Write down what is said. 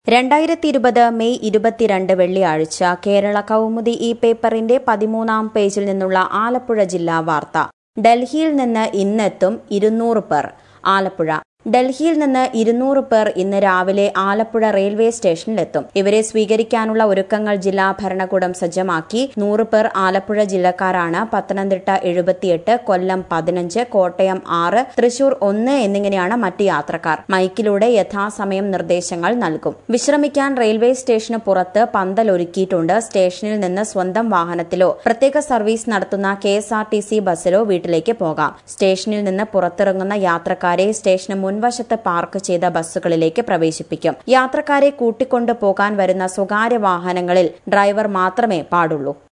രണ്ടായിരത്തി ഇരുപത് മെയ് ഇരുപത്തിരണ്ട് വെള്ളിയാഴ്ച കേരള കൗമുദി ഈ പേപ്പറിന്റെ പതിമൂന്നാം പേജിൽ നിന്നുള്ള ആലപ്പുഴ ജില്ലാ വാർത്ത ഡൽഹിയിൽ നിന്ന് ഇന്നെത്തും ഇരുന്നൂറ് പേർ ആലപ്പുഴ ഡൽഹിയിൽ നിന്ന് ഇരുന്നൂറ് പേർ ഇന്ന് രാവിലെ ആലപ്പുഴ റെയിൽവേ സ്റ്റേഷനിലെത്തും ഇവരെ സ്വീകരിക്കാനുള്ള ഒരുക്കങ്ങൾ ജില്ലാ ഭരണകൂടം സജ്ജമാക്കി നൂറ് പേർ ആലപ്പുഴ ജില്ലക്കാരാണ് പത്തനംതിട്ട എഴുപത്തിയെട്ട് കൊല്ലം പതിനഞ്ച് കോട്ടയം ആറ് തൃശൂർ ഒന്ന് എന്നിങ്ങനെയാണ് മറ്റ് യാത്രക്കാർ മൈക്കിലൂടെ യഥാസമയം നിർദ്ദേശങ്ങൾ നൽകും വിശ്രമിക്കാൻ റെയിൽവേ സ്റ്റേഷന് പുറത്ത് പന്തൽ ഒരുക്കിയിട്ടുണ്ട് സ്റ്റേഷനിൽ നിന്ന് സ്വന്തം വാഹനത്തിലോ പ്രത്യേക സർവീസ് നടത്തുന്ന K S R T C ബസ്സിലോ വീട്ടിലേക്ക് പോകാം സ്റ്റേഷനിൽ നിന്ന് പുറത്തിറങ്ങുന്ന യാത്രക്കാരെ സ്റ്റേഷന് മുൻവശത്ത് പാർക്ക് ചെയ്ത ബസ്സുകളിലേക്ക് പ്രവേശിപ്പിക്കും യാത്രക്കാരെ കൂട്ടിക്കൊണ്ടു പോകാൻ വരുന്ന സ്വകാര്യ വാഹനങ്ങളിൽ ഡ്രൈവർ മാത്രമേ പാടുള്ളൂ